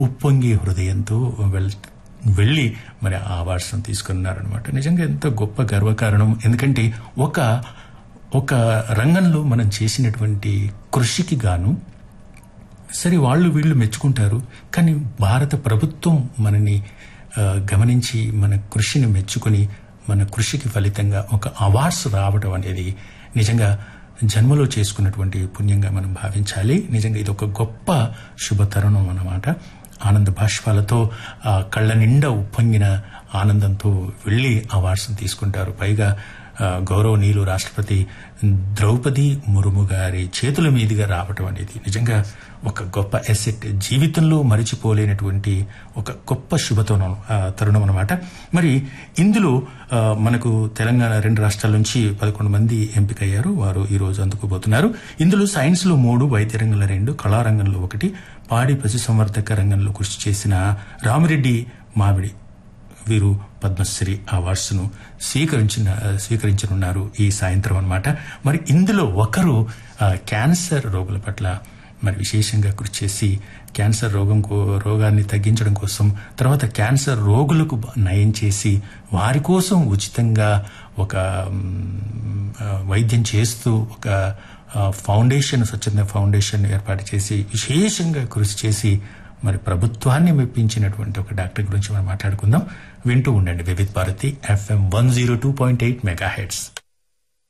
ఉప్పొంగి హృదయంతో వెల్ వెళ్ళి మరి ఆ అవార్డ్స్ తీసుకున్నారనమాట నిజంగా ఎంతో గొప్ప గర్వకారణం ఎందుకంటే ఒక ఒక రంగంలో మనం చేసినటువంటి కృషికి గాను సరే వాళ్ళు వీళ్ళు మెచ్చుకుంటారు కానీ భారత ప్రభుత్వం మనని ఆ, గమనించి మన కృషిని మెచ్చుకొని మన కృషికి ఫలితంగా ఒక అవార్డ్స్ రావడం అనేది నిజంగా జన్మలో చేసుకున్నటువంటి పుణ్యంగా మనం భావించాలి నిజంగా ఇది ఒక గొప్ప శుభతరుణం అన్నమాట ఆనంద బాష్పాలతో ఆ కళ్ళ నిండా ఉప్పొంగిన ఆనందంతో వెళ్లి అవార్డ్స్ తీసుకుంటారు పైగా ఆ, గౌరవనీయులు రాష్ట్రపతి ద్రౌపది ముర్ము గారి చేతుల మీదుగా రావటం అనేది నిజంగా ఒక గొప్ప ఎసెట్ జీవితంలో మరిచిపోలేనటువంటి ఒక గొప్ప శుభతరుణం ఆ, తరుణం అనమాట మరి ఇందులో ఆ, మనకు తెలంగాణ రెండు రాష్ట్రాల నుంచి పదకొండు మంది ఎంపికయ్యారు వారు ఈ రోజు అందుకోబోతున్నారు ఇందులో సైన్స్ లో మూడు వైద్య రంగంలో రెండు కళారంగంలో ఒకటి పాడి పశుసంవర్ధక రంగంలో కృషి చేసిన రామిరెడ్డి మామిడి వీరు పద్మశ్రీ అవార్డ్స్ ను స్వీకరించిన స్వీకరించనున్నారు ఈ సాయంత్రం అన్నమాట మరి ఇందులో ఒకరు ఆ, క్యాన్సర్ రోగుల పట్ల మరి విశేషంగా కృషి చేసి క్యాన్సర్ రోగం కో- రోగాన్ని తగ్గించడం కోసం తర్వాత క్యాన్సర్ రోగులకు బ- నయం చేసి వారి కోసం ఉచితంగా ఒక మ్, ఆ, వైద్యం చేస్తూ ఒక ఆ, ఫౌండేషన్ స్వచ్ఛంద ఫౌండేషన్ ఏర్పాటు చేసి విశేషంగా కృషి చేసి మరి ప్రభుత్వాన్ని మెప్పించినటువంటి ఒక డాక్టర్ గురించి మనం మాట్లాడుకుందాం వింటూ ఉండండి Vividh Bharati FM one zero two point eight mega heads